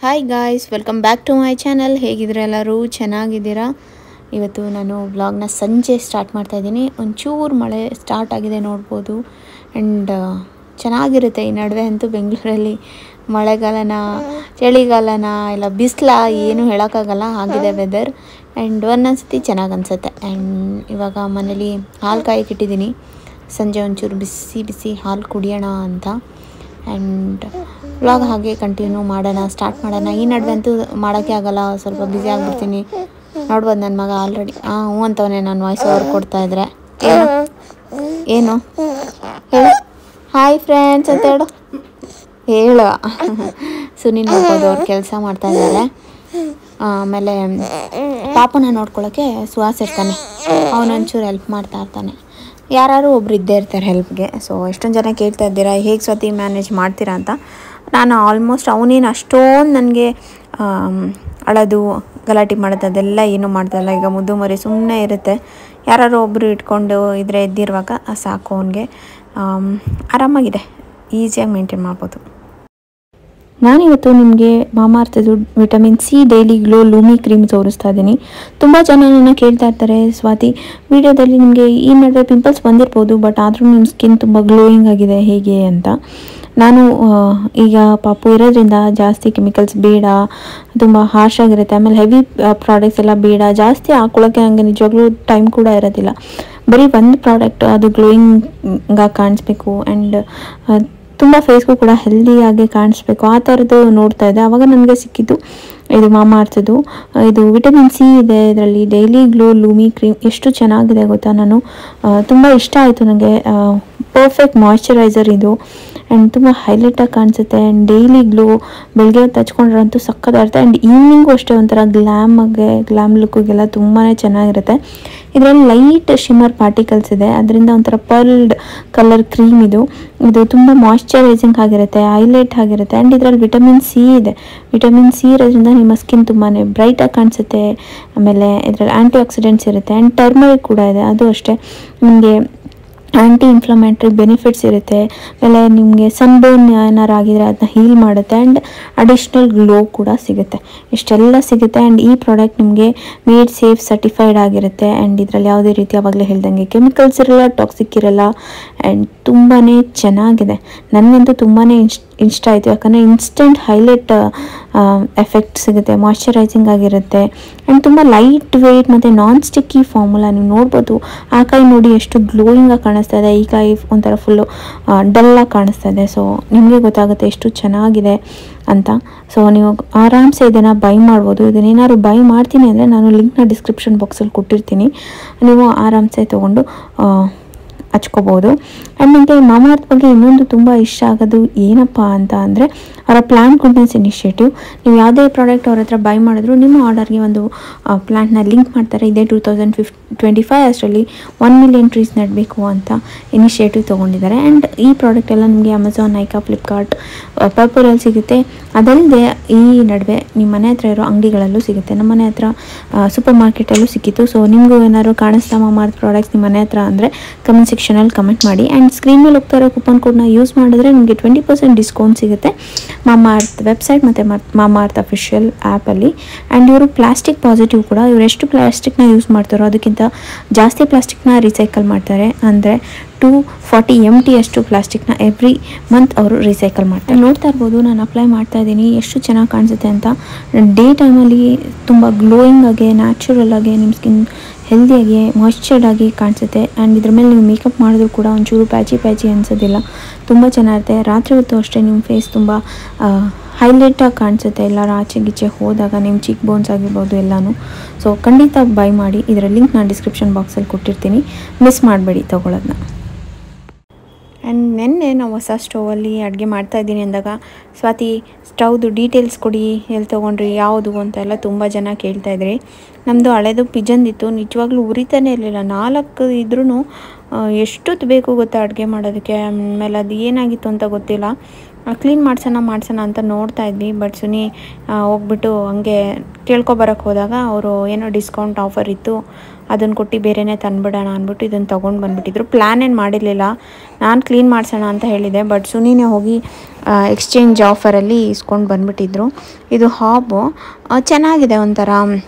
Hi guys welcome back to my channel ಹೇಗಿದ್ರೆ ಎಲ್ಲರೂ ಚೆನ್ನಾಗಿದ್ದೀರಾ ಇವತ್ತು ನಾನು ವ್ಲಾಗ್ನ ಸಂಜೆ ಸ್ಟಾರ್ಟ್ ಮಾಡ್ತಾ ಇದ್ದೀನಿ ಒಂಚೂರು ಮಳೆ ಸ್ಟಾರ್ಟ್ ಆಗಿದೆ ನೋಡ್ಬೋದು ಆ್ಯಂಡ್ ಚೆನ್ನಾಗಿರುತ್ತೆ ಈ ನಡುವೆ ಅಂತೂ ಬೆಂಗಳೂರಲ್ಲಿ ಮಳೆಗಾಲನ ಚಳಿಗಾಲನ ಇಲ್ಲ ಬಿಸಿಲ ಏನು ಹೇಳೋಕ್ಕಾಗಲ್ಲ ಆಗಿದೆ ವೆದರ್ ಆ್ಯಂಡ್ ಒಂದೊಂದ್ಸತಿ ಚೆನ್ನಾಗಿ ಅನಿಸುತ್ತೆ ಆ್ಯಂಡ್ ಇವಾಗ ಮನೇಲಿ ಹಾಲು ಕಾಯಕ್ಕೆ ಇಟ್ಟಿದ್ದೀನಿ ಸಂಜೆ ಒಂಚೂರು ಬಿಸಿ ಬಿಸಿ ಹಾಲು ಕುಡಿಯೋಣ ಅಂತ ಆ್ಯಂಡ್ ವ್ಲಾಗ್ ಹಾಗೆ ಕಂಟಿನ್ಯೂ ಮಾಡೋಣ ಸ್ಟಾರ್ಟ್ ಮಾಡೋಣ ಈ ನಡುವೆ ಅಂತೂ ಮಾಡೋಕ್ಕೆ ಆಗಲ್ಲ ಸ್ವಲ್ಪ ಬ್ಯುಸಿ ಆಗಿಬಿಡ್ತೀನಿ ನೋಡ್ಬೋದು ನನ್ನ ಮಗ ಆಲ್ರೆಡಿ ಹಾಂ ಹ್ಞೂ ಅಂತವನೇ ನಾನು ವಾಯ್ಸ್ ಓವರ್ ಕೊಡ್ತಾ ಇದ್ರೆ ಏನು ಏನು ಹೇಳು ಹಾಯ್ ಫ್ರೆಂಡ್ಸ್ ಅಂತ ಹೇಳು ಹೇಳು ಸುನಿ ನೋಡ್ಬೋದು ಅವ್ರು ಕೆಲಸ ಮಾಡ್ತಾ ಇದ್ದಾರೆ ಆಮೇಲೆ ಪಾಪನ ನೋಡ್ಕೊಳ್ಳೋಕ್ಕೆ ಸುಹಾಸ್ ಇರ್ತಾನೆ ಅವನೊಂಚೂರು ಹೆಲ್ಪ್ ಮಾಡ್ತಾ ಇರ್ತಾನೆ ಯಾರು ಒಬ್ರು ಇದ್ದೇ ಇರ್ತಾರೆ ಹೆಲ್ಪ್ಗೆ ಸೊ ಎಷ್ಟೊಂದು ಜನ ಕೇಳ್ತಾ ಇದ್ದೀರಾ ಹೇಗೆ ಸ್ವತಿ ಮ್ಯಾನೇಜ್ ಮಾಡ್ತೀರಾ ಅಂತ ನಾನು ಆಲ್ಮೋಸ್ಟ್ ಅವನೇನು ಅಷ್ಟೊಂದು ನನಗೆ ಅಳೋದು ಗಲಾಟೆ ಮಾಡೋದು ಅದೆಲ್ಲ ಏನೂ ಮಾಡ್ದಲ್ಲ ಈಗ ಮುದ್ದು ಮರಿ ಸುಮ್ಮನೆ ಇರುತ್ತೆ ಯಾರು ಒಬ್ಬರು ಇಟ್ಕೊಂಡು ಇದ್ರೆ ಎದ್ದಿರುವಾಗ ಸಾಕು ಅವನಿಗೆ ಆರಾಮಾಗಿದೆ ಈಸಿಯಾಗಿ ಮೇಂಟೈನ್ ಮಾಡ್ಬೋದು ನಾನಿವತ್ತು ನಿಮಗೆ ಮಾಮಾರ್ಥದ್ದು vitamin C daily glow lumi cream ತೋರಿಸ್ತಾ ಇದ್ದೀನಿ ತುಂಬ ಜನ ನನ್ನ ಕೇಳ್ತಾ ಇರ್ತಾರೆ ಸ್ವಾತಿ ವಿಡಿಯೋದಲ್ಲಿ ನಿಮಗೆ ಈ ನಡುವೆ ಪಿಂಪಲ್ಸ್ ಬಂದಿರ್ಬೋದು ಬಟ್ ಆದರೂ ನಿಮ್ಮ ಸ್ಕಿನ್ ತುಂಬ ಗ್ಲೋಯಿಂಗ್ ಆಗಿದೆ ಹೇಗೆ ಅಂತ ನಾನು ಆ, ಈಗ ಪಾಪು ಇರೋದ್ರಿಂದ ಜಾಸ್ತಿ ಕೆಮಿಕಲ್ಸ್ ಬೇಡ ತುಂಬ ಹಾರ್ಶ್ ಆಗಿರುತ್ತೆ ಆಮೇಲೆ ಹೆವಿ ಪ್ರಾಡಕ್ಟ್ಸ್ ಎಲ್ಲ ಬೇಡ ಜಾಸ್ತಿ ಹಾಕೊಳ್ಳೋಕ್ಕೆ ನನಗೆ ನಿಜವಾಗ್ಲೂ ಟೈಮ್ ಕೂಡ ಇರೋದಿಲ್ಲ ಬರೀ ಒಂದು ಪ್ರಾಡಕ್ಟ್ ಅದು ಗ್ಲೋಯಿಂಗಾಗಿ ಕಾಣಿಸ್ಬೇಕು ಆ್ಯಂಡ್ ತುಂಬ ಫೇಸ್ಗೂ ಕೂಡ ಹೆಲ್ದಿಯಾಗಿ ಕಾಣಿಸ್ಬೇಕು ಆ ಥರದ್ದು ನೋಡ್ತಾ ಇದ್ದೆ ಆವಾಗ ನನಗೆ ಸಿಕ್ಕಿದ್ದು ಇದು ಮಾಮಾರ್ಥದ್ದು ಇದು ವಿಟಮಿನ್ ಸಿ ಇದೆ ಇದರಲ್ಲಿ ಡೈಲಿ ಗ್ಲೋ ಲೂಮಿ ಕ್ರೀಮ್ ಎಷ್ಟು ಚೆನ್ನಾಗಿದೆ ಗೊತ್ತಾ ನಾನು ತುಂಬ ಇಷ್ಟ ಆಯಿತು ನನಗೆ ಪರ್ಫೆಕ್ಟ್ ಮಾಯ್ಶ್ಚರೈಸರ್ ಇದು ಆ್ಯಂಡ್ ತುಂಬ ಹೈಲೈಟಾಗಿ ಕಾಣಿಸುತ್ತೆ ಆ್ಯಂಡ್ ಡೈಲಿ ಗ್ಲೋ ಬೆಳಗ್ಗೆ ಹೊತ್ತು ಹಚ್ಕೊಂಡ್ರಂತೂ ಸಕ್ಕತ್ತಾಗಿರುತ್ತೆ ಆ್ಯಂಡ್ ಈವ್ನಿಂಗು ಅಷ್ಟೇ ಒಂಥರ ಗ್ಲ್ಯಾಮಗೆ ಗ್ಲ್ಯಾಮ್ ಲುಕ್ಕಿಗೆಲ್ಲ ತುಂಬಾ ಚೆನ್ನಾಗಿರುತ್ತೆ ಇದರಲ್ಲಿ ಲೈಟ್ ಶಿಮ್ಮರ್ ಪಾರ್ಟಿಕಲ್ಸ್ ಇದೆ ಅದರಿಂದ ಒಂಥರ ಪರ್ಲ್ಡ್ ಕಲರ್ ಕ್ರೀಮ್ ಇದು ಇದು ತುಂಬ ಮಾಯ್ಶ್ಚರೈಸಿಂಗ್ ಆಗಿರುತ್ತೆ ಹೈಲೈಟ್ ಆಗಿರುತ್ತೆ ಆ್ಯಂಡ್ ಇದರಲ್ಲಿ ವಿಟಮಿನ್ ಸಿ ಇದೆ ವಿಟಮಿನ್ ಸಿ ಇರೋದ್ರಿಂದ ನಿಮ್ಮ ಸ್ಕಿನ್ ತುಂಬಾ ಬ್ರೈಟಾಗಿ ಕಾಣಿಸುತ್ತೆ ಆಮೇಲೆ ಇದರಲ್ಲಿ ಆ್ಯಂಟಿ ಆಕ್ಸಿಡೆಂಟ್ಸ್ ಇರುತ್ತೆ ಆ್ಯಂಡ್ ಟರ್ಮರಿಕ್ ಕೂಡ ಇದೆ ಅದು ಅಷ್ಟೇ ನಿಮಗೆ ಆ್ಯಂಟಿ ಇನ್ಫ್ಲಮೇಟ್ರಿ ಬೆನಿಫಿಟ್ಸ್ ಇರುತ್ತೆ ಆಮೇಲೆ ನಿಮಗೆ ಸನ್ಬರ್ನ್ ಏನಾರು ಆಗಿದ್ರೆ ಅದನ್ನ ಹೀಲ್ ಮಾಡುತ್ತೆ ಆ್ಯಂಡ್ ಅಡಿಷ್ನಲ್ ಗ್ಲೋ ಕೂಡ ಸಿಗುತ್ತೆ ಇಷ್ಟೆಲ್ಲ ಸಿಗುತ್ತೆ ಆ್ಯಂಡ್ ಈ ಪ್ರಾಡಕ್ಟ್ ನಿಮಗೆ ಮೇಡ್ ಸೇಫ್ ಸರ್ಟಿಫೈಡ್ ಆಗಿರುತ್ತೆ ಆ್ಯಂಡ್ ಇದರಲ್ಲಿ ಯಾವುದೇ ರೀತಿ ಆವಾಗಲೇ ಹೇಳ್ದಂಗೆ ಕೆಮಿಕಲ್ಸ್ ಇರಲ್ಲ ಟಾಕ್ಸಿಕ್ ಇರಲ್ಲ ಆ್ಯಂಡ್ ತುಂಬಾ ಚೆನ್ನಾಗಿದೆ ನನಗಂತೂ ತುಂಬಾ ಇಷ್ಟ ಇಷ್ಟ ಆಯಿತು ಯಾಕಂದರೆ ಇನ್ಸ್ಟೆಂಟ್ ಹೈಲೈಟ್ ಎಫೆಕ್ಟ್ ಸಿಗುತ್ತೆ ಮಾಯ್ಶ್ಚರೈಸಿಂಗ್ ಆಗಿರುತ್ತೆ ಆ್ಯಂಡ್ ತುಂಬ ಲೈಟ್ ವೆಯ್ಟ್ ಮತ್ತು ನಾನ್ ಸ್ಟಿಕ್ಕಿ ಫಾರ್ಮುಲಾ ನೀವು ನೋಡ್ಬೋದು ಆ ಕೈ ನೋಡಿ ಎಷ್ಟು ಗ್ಲೋಯಿಂಗಾಗಿ ಕಾಣಿಸ್ತಾ ಇದೆ ಈ ಕೈ ಒಂಥರ ಫುಲ್ಲು ಡಲ್ಲಾಗಿ ಕಾಣಿಸ್ತಾ ಇದೆ ಸೊ ನಿಮಗೆ ಗೊತ್ತಾಗುತ್ತೆ ಎಷ್ಟು ಚೆನ್ನಾಗಿದೆ ಅಂತ ಸೊ ನೀವು ಆರಾಮ್ಸೆ ಇದನ್ನು ಬೈ ಮಾಡ್ಬೋದು ಇದನ್ನೇನಾದ್ರು ಬೈ ಮಾಡ್ತೀನಿ ಅಂದರೆ ನಾನು ಲಿಂಕ್ನ ಡಿಸ್ಕ್ರಿಪ್ಷನ್ ಬಾಕ್ಸಲ್ಲಿ ಕೊಟ್ಟಿರ್ತೀನಿ ನೀವು ಆರಾಮ್ಸೆ ತೊಗೊಂಡು ಆ, ಹಚ್ಕೋಬೋದು ಆ್ಯಂಡ್ ನನಗೆ ಮಾಮಾರ್ತ್ ಬಗ್ಗೆ ಇನ್ನೊಂದು ತುಂಬ ಇಷ್ಟ ಆಗೋದು ಏನಪ್ಪ ಅಂತ ಅಂದರೆ ಅವರ ಪ್ಲಾಂಟ್ ಗುಡ್ನೆಸ್ ಇನಿಷಿಯೇಟಿವ್ ನೀವು ಯಾವುದೇ ಪ್ರಾಡಕ್ಟ್ ಅವ್ರ ಹತ್ರ ಬೈ ಮಾಡಿದ್ರು ನಿಮ್ಮ ಆರ್ಡರ್ಗೆ ಒಂದು ಪ್ಲಾಂಟ್ನ ಲಿಂಕ್ ಮಾಡ್ತಾರೆ ಇದೇ ಟೂ ತೌಸಂಡ್ ಫಿಫ್ ಟ್ವೆಂಟಿ ಫೈವ್ ಅಷ್ಟರಲ್ಲಿ ಒನ್ ಮಿಲಿಯನ್ ಟ್ರೀಸ್ ನೆಡಬೇಕು ಅಂತ ಇನಿಷಿಯೇಟಿವ್ ತೊಗೊಂಡಿದ್ದಾರೆ ಆ್ಯಂಡ್ ಈ ಪ್ರಾಡಕ್ಟ್ ಎಲ್ಲ ನಿಮಗೆ ಅಮೆಝಾನ್ ನೈಕಾ ಫ್ಲಿಪ್ಕಾರ್ಟ್ ಪರ್ಪರಲ್ಲಿ ಸಿಗುತ್ತೆ ಅದಲ್ಲದೆ ಈ ನಡುವೆ ನಿಮ್ಮ ಮನೆ ಹತ್ರ ಇರೋ ಅಂಗಡಿಗಳಲ್ಲೂ ಸಿಗುತ್ತೆ ನಮ್ಮ ಮನೆ ಹತ್ರ ಸೂಪರ್ ಮಾರ್ಕೆಟಲ್ಲೂ ಸಿಕ್ಕಿತ್ತು ಸೊ ನಿಮಗೂ ಏನಾದ್ರು ಕಾಣಿಸ್ತಾ ಮಾಮಾರ್ತ್ ಪ್ರಾಡಕ್ಟ್ಸ್ ನಿಮ್ಮ ಮನೆ ಹತ್ರ ಅಂದರೆ ಕಮೆಂಟ್ ಸೆಕ್ಷನಲ್ಲಿ ಕಮೆಂಟ್ ಮಾಡಿ ಆ್ಯಂಡ್ ಸ್ಕ್ರೀನ್ ಮೇಲೆ ಹೋಗ್ತಾ ಇರೋ ಕೂಪನ್ ಕೋಡ್ನ ಯೂಸ್ ಮಾಡಿದ್ರೆ ನಿಮಗೆ ಟ್ವೆಂಟಿ ಪರ್ಸೆಂಟ್ ಡಿಸ್ಕೌಂಟ್ ಸಿಗುತ್ತೆ ಮಾಮಾರ್ತ್ ವೆಬ್ಸೈಟ್ ಮತ್ತು ಮಾಮಾರ್ತ್ ಅಫಿಷಿಯಲ್ ಆ್ಯಪಲ್ಲಿ ಆ್ಯಂಡ್ ಇವರು ಪ್ಲಾಸ್ಟಿಕ್ ಪಾಸಿಟಿವ್ ಕೂಡ ಇವರು ಎಷ್ಟು ಪ್ಲಾಸ್ಟಿಕ್ನ ಯೂಸ್ ಮಾಡ್ತಾರೋ ಅದಕ್ಕಿಂತ ಜಾಸ್ತಿ ಪ್ಲಾಸ್ಟಿಕ್ನ ರೀಸೈಕಲ್ ಮಾಡ್ತಾರೆ ಅಂದರೆ ಟು ಫಾರ್ಟಿ ಎಮ್ ಟಿ ಅಷ್ಟು ಪ್ಲಾಸ್ಟಿಕ್ನ ಎವ್ರಿ ಮಂತ್ ಅವರು ರೀಸೈಕಲ್ ಮಾಡ್ತಾರೆ ನೋಡ್ತಾ ಇರ್ಬೋದು ನಾನು ಅಪ್ಲೈ ಮಾಡ್ತಾ ಇದ್ದೀನಿ ಎಷ್ಟು ಚೆನ್ನಾಗಿ ಕಾಣಿಸುತ್ತೆ ಅಂತ ಡೇ ಟೈಮಲ್ಲಿ ತುಂಬ ಗ್ಲೋಯಿಂಗ್ ಆಗಿ ನ್ಯಾಚುರಲ್ ಆಗಿ ನಿಮ್ಮ ಸ್ಕಿನ್ ಹೆಲ್ದಿಯಾಗಿ ಮಾಯ್ಶ್ಚರ್ಡ್ ಆಗಿ ಕಾಣಿಸುತ್ತೆ ಆ್ಯಂಡ್ ಇದ್ರ ಮೇಲೆ ನೀವು ಮೇಕಪ್ ಮಾಡಿದ್ರು ಕೂಡ ಒಂಚೂರು ಪ್ಯಾಚಿ ಪ್ಯಾಚಿ ಅನಿಸೋದಿಲ್ಲ ತುಂಬ ಚೆನ್ನಾಗಿರುತ್ತೆ ರಾತ್ರಿ ಹೊತ್ತು ಅಷ್ಟೇ ನಿಮ್ಮ ಫೇಸ್ ತುಂಬ ಹೈಲೈಟಾಗಿ ಕಾಣಿಸುತ್ತೆ ಎಲ್ಲರೂ ಆಚೆ ಗೀಚೆ ಹೋದಾಗ ನಿಮ್ಮ ಚೀಕ್ ಬೋನ್ಸ್ ಆಗಿರ್ಬೋದು ಎಲ್ಲನೂ ಸೊ ಖಂಡಿತ ಬೈ ಮಾಡಿ ಇದರ ಲಿಂಕ್ ನಾನು ಡಿಸ್ಕ್ರಿಪ್ಷನ್ ಬಾಕ್ಸಲ್ಲಿ ಕೊಟ್ಟಿರ್ತೀನಿ ಮಿಸ್ ಮಾಡಬೇಡಿ ತೊಗೊಳೋದನ್ನ ಆ್ಯಂಡ್ ನಿನ್ನೆ ನಾವು ಹೊಸ ಸ್ಟೌವಲ್ಲಿ ಅಡುಗೆ ಮಾಡ್ತಾಯಿದ್ದೀನಿ ಅಂದಾಗ ಸ್ವಾತಿ ಸ್ಟವ್ದು ಡೀಟೇಲ್ಸ್ ಕೊಡಿ ಎಲ್ಲಿ ತೊಗೊಂಡ್ರಿ ಯಾವುದು ಅಂತ ಎಲ್ಲ ತುಂಬ ಜನ ಕೇಳ್ತಾಯಿದ್ರಿ ನಮ್ಮದು ಹಳೆದು ಪಿಜನ್ದಿತ್ತು ನಿಜವಾಗ್ಲೂ ಉರಿತಾನೆ ಇರಲಿಲ್ಲ ನಾಲ್ಕು ಇದ್ರೂ ಎಷ್ಟೊತ್ತು ಬೇಕು ಗೊತ್ತಾ ಅಡುಗೆ ಮಾಡೋದಕ್ಕೆ ಆಮೇಲೆ ಅದು ಏನಾಗಿತ್ತು ಅಂತ ಗೊತ್ತಿಲ್ಲ ಕ್ಲೀನ್ ಮಾಡ್ಸೋಣ ಮಾಡ್ಸೋಣ ಅಂತ ನೋಡ್ತಾ ಇದ್ವಿ ಬಟ್ ಸುನಿ ಆ, ಹೋಗ್ಬಿಟ್ಟು ಹಂಗೆ ಕೇಳ್ಕೊಬರಕ್ಕೆ ಹೋದಾಗ ಅವರು ಏನೋ ಡಿಸ್ಕೌಂಟ್ ಆಫರ್ ಇತ್ತು ಅದನ್ನು ಕೊಟ್ಟು ಬೇರೆನೇ ತಂದ್ಬಿಡೋಣ ಅಂದ್ಬಿಟ್ಟು ಇದನ್ನು ತೊಗೊಂಡು ಬಂದುಬಿಟ್ಟಿದ್ರು ಪ್ಲ್ಯಾನ್ ಏನು ಮಾಡಿರಲಿಲ್ಲ ನಾನು ಕ್ಲೀನ್ ಮಾಡ್ಸೋಣ ಅಂತ ಹೇಳಿದೆ ಬಟ್ ಸುನಿನೇ ಹೋಗಿ ಎಕ್ಸ್ಚೇಂಜ್ ಆಫರಲ್ಲಿ ಇಸ್ಕೊಂಡು ಬಂದುಬಿಟ್ಟಿದ್ರು ಇದು ಹಾಬು ಆ, ಚೆನ್ನಾಗಿದೆ ಒಂಥರ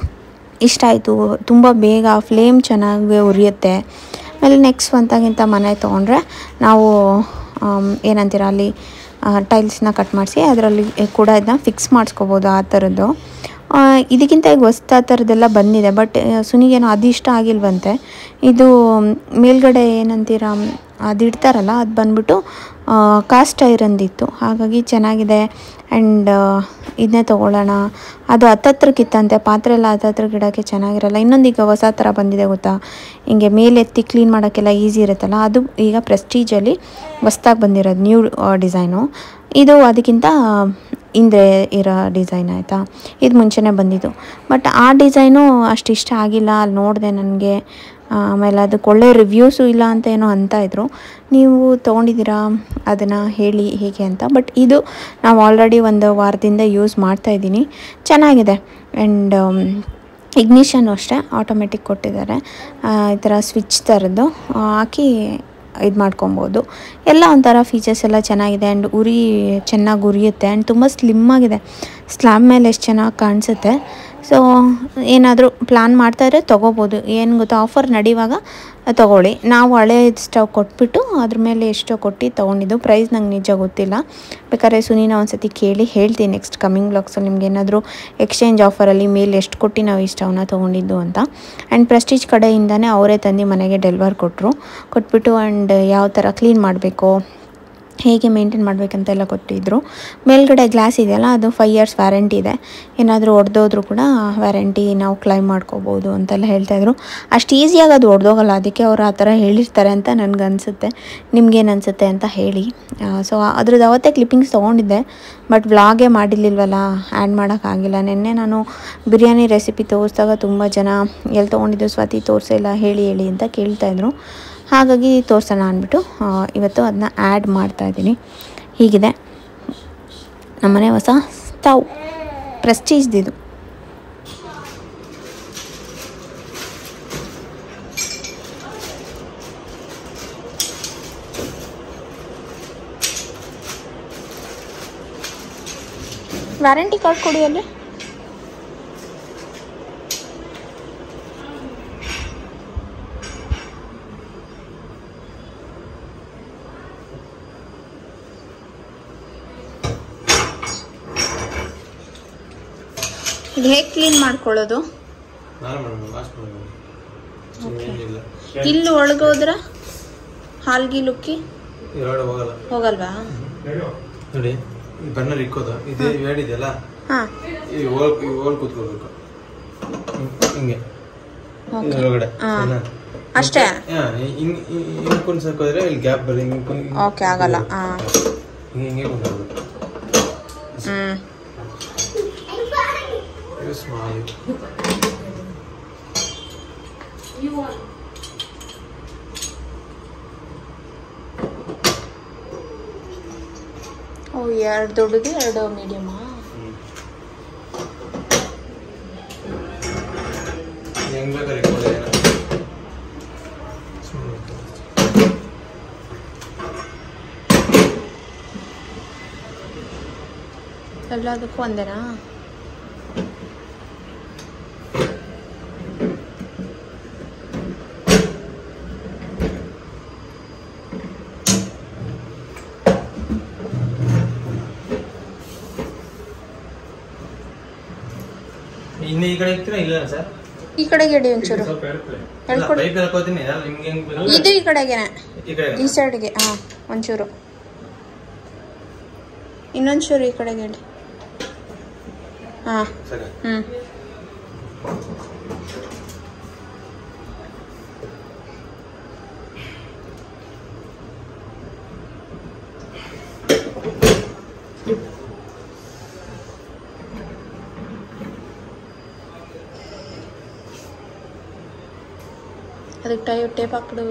ಇಷ್ಟ ಆಯಿತು ತುಂಬ ಬೇಗ ಫ್ಲೇಮ್ ಚೆನ್ನಾಗಿ ಉರಿಯುತ್ತೆ ಆಮೇಲೆ ನೆಕ್ಸ್ಟ್ ಒಂತಾಗಿಂತ ಮನೆ ತೊಗೊಂಡ್ರೆ ನಾವು ಆಮ್, ಏನಂತೀರ ಅಲ್ಲಿ ಟೈಲ್ಸ್ನ ಕಟ್ ಮಾಡಿಸಿ ಅದರಲ್ಲಿ ಕೂಡ ಇದನ್ನ ಫಿಕ್ಸ್ ಮಾಡಿಸ್ಕೋಬೋದು ಆ ಥರದ್ದು ಆ, ಇದಕ್ಕಿಂತ ಈಗ ಹೊಸ್ತು ಆ ಥರದ್ದೆಲ್ಲ ಬಂದಿದೆ ಬಟ್ ಸುನಿಗೇನೋ ಅದು ಇಷ್ಟ ಆಗಿಲ್ವಂತೆ ಇದು ಮೇಲ್ಗಡೆ ಏನಂತೀರ ಅದು ಇಡ್ತಾರಲ್ಲ ಅದು ಬಂದ್ಬಿಟ್ಟು ಕಾಸ್ಟ್ ಐರನ್ದಿತ್ತು ಹಾಗಾಗಿ ಚೆನ್ನಾಗಿದೆ ಆ್ಯಂಡ್ ಇದನ್ನೇ ತೊಗೊಳ್ಳೋಣ ಅದು ಹತ್ತತ್ರಕ್ಕಿತ್ತಂತೆ ಪಾತ್ರೆ ಎಲ್ಲ ಹತ್ತತ್ರಕ್ಕೆ ಇಡೋಕ್ಕೆ ಚೆನ್ನಾಗಿರಲ್ಲ ಇನ್ನೊಂದು ಈಗ ಹೊಸ ಥರ ಬಂದಿದೆ ಗೊತ್ತಾ ಹಿಂಗೆ ಮೇಲೆ ಎತ್ತಿ ಕ್ಲೀನ್ ಮಾಡೋಕ್ಕೆಲ್ಲ ಈಸಿ ಇರುತ್ತಲ್ಲ ಅದು ಈಗ ಪ್ರೆಸ್ಟೀಜಲ್ಲಿ ಹೊಸ್ದಾಗಿ ಬಂದಿರೋದು ನ್ಯೂ ಡಿಸೈನು ಇದು ಅದಕ್ಕಿಂತ ಹಿಂದೆ ಇರೋ ಡಿಸೈನ್ ಆಯಿತಾ ಇದು ಮುಂಚೆನೇ ಬಂದಿದ್ದು ಬಟ್ ಆ ಡಿಸೈನು ಅಷ್ಟು ಇಷ್ಟ ಆಗಿಲ್ಲ ಅಲ್ಲಿ ನೋಡಿದೆ ನನಗೆ ಆಮೇಲೆ ಅದಕ್ಕೆ ಒಳ್ಳೆ ರಿವ್ಯೂಸು ಇಲ್ಲ ಅಂತ ಏನೋ ಅಂತ ಇದ್ರು ನೀವು ತೊಗೊಂಡಿದ್ದೀರಾ ಅದನ್ನು ಹೇಳಿ ಹೇಗೆ ಅಂತ ಬಟ್ ಇದು ನಾವು ಆಲ್ರೆಡಿ ಒಂದು ವಾರದಿಂದ ಯೂಸ್ ಮಾಡ್ತಾಯಿದ್ದೀನಿ ಚೆನ್ನಾಗಿದೆ ಆ್ಯಂಡ್ ಇಗ್ನಿಷನ್ನು ಅಷ್ಟೇ ಆಟೋಮೆಟಿಕ್ ಕೊಟ್ಟಿದ್ದಾರೆ ಆ, ಈ ಥರ ಸ್ವಿಚ್ ಥರದ್ದು ಆ, ಹಾಕಿ ಇದು ಮಾಡ್ಕೊಬೋದು ಎಲ್ಲ ಒಂಥರ ಫೀಚರ್ಸ್ ಎಲ್ಲ ಚೆನ್ನಾಗಿದೆ ಆ್ಯಂಡ್ ಉರಿ ಚೆನ್ನಾಗಿ ಉರಿಯುತ್ತೆ ಆ್ಯಂಡ್ ತುಂಬ ಸ್ಲಿಮ್ ಆಗಿದೆ ಸ್ಲ್ಯಾಬ್ ಮೇಲೆ ಎಷ್ಟು ಚೆನ್ನಾಗಿ ಕಾಣಿಸುತ್ತೆ ಸೊ ಏನಾದರೂ ಪ್ಲ್ಯಾನ್ ಮಾಡ್ತಾಯಿದ್ರೆ ತೊಗೋಬೋದು ಏನು ಗೊತ್ತಾ ಆಫರ್ ನಡೆಯುವಾಗ ತೊಗೊಳ್ಳಿ ನಾವು ಹಳೆ ಸ್ಟವ್ ಕೊಟ್ಬಿಟ್ಟು ಅದ್ರ ಮೇಲೆ ಎಷ್ಟೋ ಕೊಟ್ಟು ತೊಗೊಂಡಿದ್ದು ಪ್ರೈಸ್ ನಂಗೆ ನಿಜ ಗೊತ್ತಿಲ್ಲ ಬೇಕಾದ್ರೆ ಸುನೀನ ಒಂದ್ಸತಿ ಕೇಳಿ ಹೇಳ್ತೀನಿ ನೆಕ್ಸ್ಟ್ ಕಮಿಂಗ್ ಬ್ಲಾಗ್ಸಲ್ಲಿ ನಿಮ್ಗೆ ಏನಾದರೂ ಎಕ್ಸ್ಚೇಂಜ್ ಆಫರಲ್ಲಿ ಮೇಲೆ ಎಷ್ಟು ಕೊಟ್ಟು ನಾವು ಈ ಸ್ಟವ್ನ ತೊಗೊಂಡಿದ್ದು ಅಂತ ಆ್ಯಂಡ್ ಪ್ರೆಸ್ಟೀಜ್ ಕಡೆಯಿಂದನೇ ಅವರೇ ತಂದು ಮನೆಗೆ ಡೆಲಿವರ್ ಕೊಟ್ಟರು ಕೊಟ್ಬಿಟ್ಟು ಆ್ಯಂಡ್ ಯಾವ ಥರ ಕ್ಲೀನ್ ಮಾಡಬೇಕು ಹೇಗೆ ಮೇಂಟೈನ್ ಮಾಡಬೇಕಂತೆಲ್ಲ ಕೊಟ್ಟಿದ್ದರು ಮೇಲ್ಗಡೆ ಗ್ಲಾಸ್ ಇದೆಯಲ್ಲ ಅದು ಫೈವ್ ಇಯರ್ಸ್ ವ್ಯಾರಂಟಿ ಇದೆ ಏನಾದರೂ ಒಡೆದೋದ್ರೂ ಕೂಡ ವ್ಯಾರಂಟಿ ನಾವು ಕ್ಲೈಮ್ ಮಾಡ್ಕೋಬೋದು ಅಂತೆಲ್ಲ ಹೇಳ್ತಾಯಿದ್ರು ಅಷ್ಟು ಈಸಿಯಾಗಿ ಅದು ಒಡೆದೋಗಲ್ಲ ಅದಕ್ಕೆ ಅವರು ಆ ಥರ ಹೇಳಿರ್ತಾರೆ ಅಂತ ನನಗನ್ಸುತ್ತೆ ನಿಮ್ಗೇನು ಅನಿಸುತ್ತೆ ಅಂತ ಹೇಳಿ ಸೊ ಅದ್ರದ್ದು ಅವತ್ತೇ ಕ್ಲಿಪ್ಪಿಂಗ್ಸ್ ತೊಗೊಂಡಿದ್ದೆ ಬಟ್ ವ್ಲಾಗೇ ಮಾಡಿರ್ಲಿಲ್ವಲ್ಲ ಆ್ಯಡ್ ಮಾಡೋಕ್ಕಾಗಿಲ್ಲ ನಿನ್ನೆ ನಾನು ಬಿರಿಯಾನಿ ರೆಸಿಪಿ ತೋರಿಸಿದಾಗ ತುಂಬ ಜನ ಎಲ್ಲಿ ತೊಗೊಂಡಿದ್ದು ಸ್ವಾತಿ ತೋರಿಸಿಲ್ಲ ಹೇಳಿ ಹೇಳಿ ಅಂತ ಕೇಳ್ತಾಯಿದ್ರು ಹಾಗಾಗಿ ತೋರಿಸೋಣ ಅಂದ್ಬಿಟ್ಟು ಆ, ಇವತ್ತು ಅದನ್ನ ಆ್ಯಡ್ ಮಾಡ್ತಾಯಿದ್ದೀನಿ ಹೀಗಿದೆ ನಮ್ಮನೆ ಹೊಸ ಸ್ಟವ್ ಪ್ರೆಸ್ಟೀಜ್ದಿದು ವ್ಯಾರಂಟಿ ಕಾರ್ಡ್ ಕೊಡಿ ಅಲ್ಲಿ ಇದು ಹೇಗೆ ಕ್ಲೀನ್ ಮಾಡ್ಕೊಳ್ಳೋದು ನಾನು ಮಾಡೋಣ ವಾಶ್ ಮಾಡೋಣ ಏನಿಲ್ಲ ಇಲ್ಲಿ ಒಳಗೋದ್ರ ಹಾಲ್ಗಿ ಲುಕ್ಕಿ ಎರಡು ಹೋಗಲ್ಲ ಹೋಗಲ್ವಾ ನೋಡಿ ಈ ಬಣ್ಣಲ್ಲಿ ಇಕ್ಕೋದು ಇದು ಹೇಳಿದೆಯಲ್ಲ ಹಾಂ ಈ ಓಲ್ ಈ ಓಲ್ ಕೂತ್ಕೋಬೇಕು ಹಿಂಗ್- ಹಿಂಗೆ ಓಕೆ ಇದ್ರೊಳಗಡೆ ಹಾ. ಸರಿನಾ? ಅಷ್ಟೇ ಹಾ, ಹಿಂಗ್- ಹಿಂಗ್ ಹಿಂಗ್ ಕುಣ್ಸಕ್ಕೋದ್ರೆ ಇಲ್ಲಿ ಗ್ಯಾಪ್ ಬರೀ ಹಿಂಗ್ ಕುಣ್- ಹಿಂಗ್ ಓಕೆ ಆಗಲ್ಲ ಹಾಂ ಹಿಂಗೆ ಹಿಂಗೆ ಕುಂದ್ರಬೇಕು ಹ್ಞೂ ಇದು ಸ್ಮಾಲ್ ಓ ಎರಡು ದೊಡ್ಡದು ಎರಡು ಮೀಡಿಯಮಾ ಹೆಂಗ್ ಬೇಕಾದ್ರೆ ಇಕ್ಬೋದು ಏನೋ. ಸುಮ್ನೆ ಇತ್ತು. ಎಲ್ಲದಕ್ಕೂ ಒಂದೇನಾ ಇನ್ನು ಈ ಕಡೆ ಇಕ್ತೀರಾ ಇಲ್ಲ ಸರ್ ಈ ಕಡೆಗೆ ಇಡಿ ಒಂಚೂರು ಹೇಳ್ಕೊಡಿ ಪೈಪ್ ಹೇಳ್ಕೊತೀನಿ ಅಲ್ಲ ನಿಮ್ಗೆ ಹೆಂಗ್ ಬೇಕು? ಇದು ಈ ಕಡೆಗೇನೆ ಈ ಕಡೆ ಈ ಸೈಡ್ಗೆ ಹಾಂ ಒಂಚೂರು ಇನ್ನೊಂಚೂರು ಈ ಕಡೆಗೆ ಇಡಿ ಹಾಂ ಸರಿ ಹ್ಞೂ ಅದಕ್ಕೆ ಟೈ ಟೇಪ್ ಹಾಕ್ಬಿಡು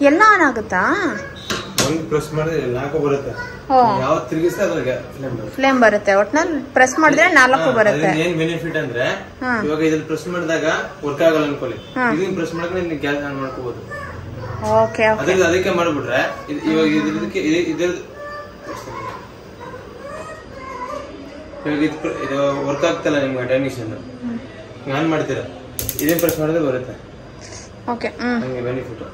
ಎಲ್ಲ ಆನ್ ಆಗುತ್ತಾ ಒಂದು ಪ್ರೆಸ್ ಮಾಡಿದ್ರೆ ನಾಲ್ಕು ಬರುತ್ತೆ ಓ ಯಾವ ತಿರುಗಿస్తే ಅದ್ರಾಗೆ ಫ್ಲೇಮ್ ಬರುತ್ತೆ ಫ್ಲೇಮ್ ಬರುತ್ತೆ ಒಟ್ನಲ್ಲಿ ಪ್ರೆಸ್ ಮಾಡಿದ್ರೆ ನಾಲ್ಕು ಹಾ, ಬರುತ್ತೆ ಅದ್ರಿಂದ ಏನ್ ಬೆನಿಫಿಟ್ ಅಂದ್ರೆ ಹಾ. ಇವಾಗ ಇದ್ರಲ್ಲಿ ಪ್ರೆಸ್ ಮಾಡಿದಾಗ ವರ್ಕ್ ಆಗಲ್ಲ ಅನ್ಕೊಳ್ಳಿ ಹಾ. ಇದನ್ನ ಪ್ರೆಸ್ ಮಾಡಿದ್ರೆ ನೀವು ಗ್ಯಾಸ್ ಆನ್ ಮಾಡ್ಕೋಬಹುದು ಓಕೆ ಓಕೆ ಅದಕ್ಕೆ ಅದಕ್ಕೆ ಮಾಡ್ಬಿಟ್ರೆ ಇದ್- ಇವಾಗ ಇದ್ರದಕ್ಕೆ ಇದ್ರದ್ದು ಇವಾಗ ಇದು ಪ್ರ- ಇದು ವರ್ಕ್ ಆಗ್ತಲ್ಲ ನಿಮ್ಗೆ ಟೈಮ್ ಮಿಷನ್ ಆನ್ ಮಾಡ್ತೀರಾ ಇದೇನ್ ಪ್ರೆಸ್ ಮಾಡಿದ್ರೆ ಬರುತ್ತೆ ಓಕೆ ಹ್ಮ್ ಹಂಗೆ ಬೆನಿಫಿಟ್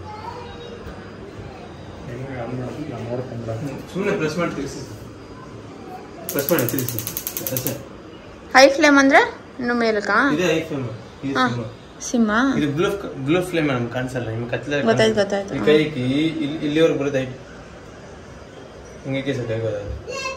ಸುಮ್ಮನೆ ಪ್ರೆಸ್ ಮಾಡಿ ತಿರ್ಸಿ ಪ್ರೆಸ್ ಮಾಡಿ ತಿರ್ಸಿ ಅಷ್ಟೇ ಹೈ ಫ್ಲೇಮ್ ಅಂದ್ರೆ ಇನ್ನು ಮೇಲಕ್ಕ ಇದೇ ಐ ಫ್ಲೇಮ್ ಇದು ಹಾ. ಸಿಮ್. ಸಿಮ್ಮ ಇದು ಬ್ಲೂ ಬ್ಲೂ ಫ್ಲೇಮ್ ನಮ್ಗೆ ಕಾಣಿಸಲ್ಲ ನಿಮ್ಗೆ ಕತ್ಲೆ ಗೊತ್ತಾಯ್ತು, ಗೊತ್ತಾಯ್ತು. ಈ ಕೈಗೆ ಈ- ಇಲ್ಲಿ ಇಲ್ಲಿವರೆಗೆ ಬರುತ್ತೆ ಐ ಹಿಂಗೆ ಸರ್ ಕೈ ಬರೋದು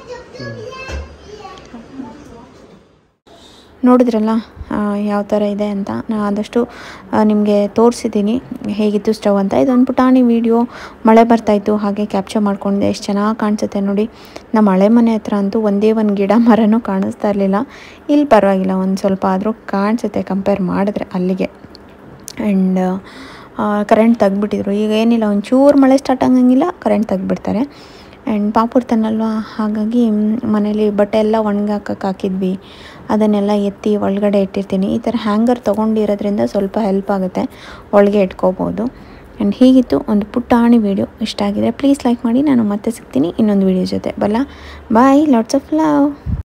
ನೋಡಿದ್ರಲ್ಲ ಯಾವ ಥರ ಇದೆ ಅಂತ ನಾನು ಆದಷ್ಟು ನಿಮಗೆ ತೋರಿಸಿದ್ದೀನಿ ಹೇಗಿತ್ತು ಸ್ಟವ್ ಅಂತ ಇದೊಂದು ಪುಟಾಣಿ ವಿಡಿಯೋ ಮಳೆ ಬರ್ತಾಯಿತ್ತು ಹಾಗೆ ಕ್ಯಾಪ್ಚರ್ ಮಾಡ್ಕೊಂಡಿದ್ದೆ ಎಷ್ಟು ಚೆನ್ನಾಗಿ ಕಾಣಿಸುತ್ತೆ ನೋಡಿ ನಮ್ಮ ಹಳೆ ಮನೆ ಹತ್ರ ಅಂತೂ ಒಂದೇ ಒಂದು ಗಿಡ ಮರನೂ ಕಾಣಿಸ್ತಾ ಇರಲಿಲ್ಲ ಇಲ್ಲಿ ಪರವಾಗಿಲ್ಲ ಒಂದು ಸ್ವಲ್ಪ ಆದರೂ ಕಾಣಿಸುತ್ತೆ ಕಂಪೇರ್ ಮಾಡಿದ್ರೆ ಅಲ್ಲಿಗೆ ಆ್ಯಂಡ್ ಕರೆಂಟ್ ತೆಗ್ಬಿಟ್ಟಿದ್ರು ಈಗ ಏನಿಲ್ಲ ಒಂಚೂರು ಮಳೆ ಸ್ಟಾರ್ಟ್ ಆಗಂಗಿಲ್ಲ ಕರೆಂಟ್ ತೆಗ್ಬಿಡ್ತಾರೆ ಆ್ಯಂಡ್ ಪಾಪುರ್ತನಲ್ವ ಹಾಗಾಗಿ ಮನೇಲಿ ಬಟ್ಟೆ ಎಲ್ಲ ಒಣಗಾಕಕ್ಕೆ ಹಾಕಿದ್ವಿ ಅದನ್ನೆಲ್ಲ ಎತ್ತಿ ಒಳಗಡೆ ಇಟ್ಟಿರ್ತೀನಿ ಈ ಥರ ಹ್ಯಾಂಗರ್ ತೊಗೊಂಡಿರೋದ್ರಿಂದ ಸ್ವಲ್ಪ ಹೆಲ್ಪ್ ಆಗುತ್ತೆ ಒಳಗೆ ಇಟ್ಕೋಬೋದು ಆ್ಯಂಡ್ ಹೀಗಿತ್ತು ಒಂದು ಪುಟ್ಟಾಣಿ ವೀಡಿಯೋ ಇಷ್ಟ ಆಗಿದೆ ಪ್ಲೀಸ್ ಲೈಕ್ ಮಾಡಿ ನಾನು ಮತ್ತೆ ಸಿಗ್ತೀನಿ ಇನ್ನೊಂದು ವೀಡಿಯೋ ಜೊತೆ ಬಲ್ಲ ಬಾಯ್ ಲಾಟ್ಸ್ ಆಫ್ ಲವ್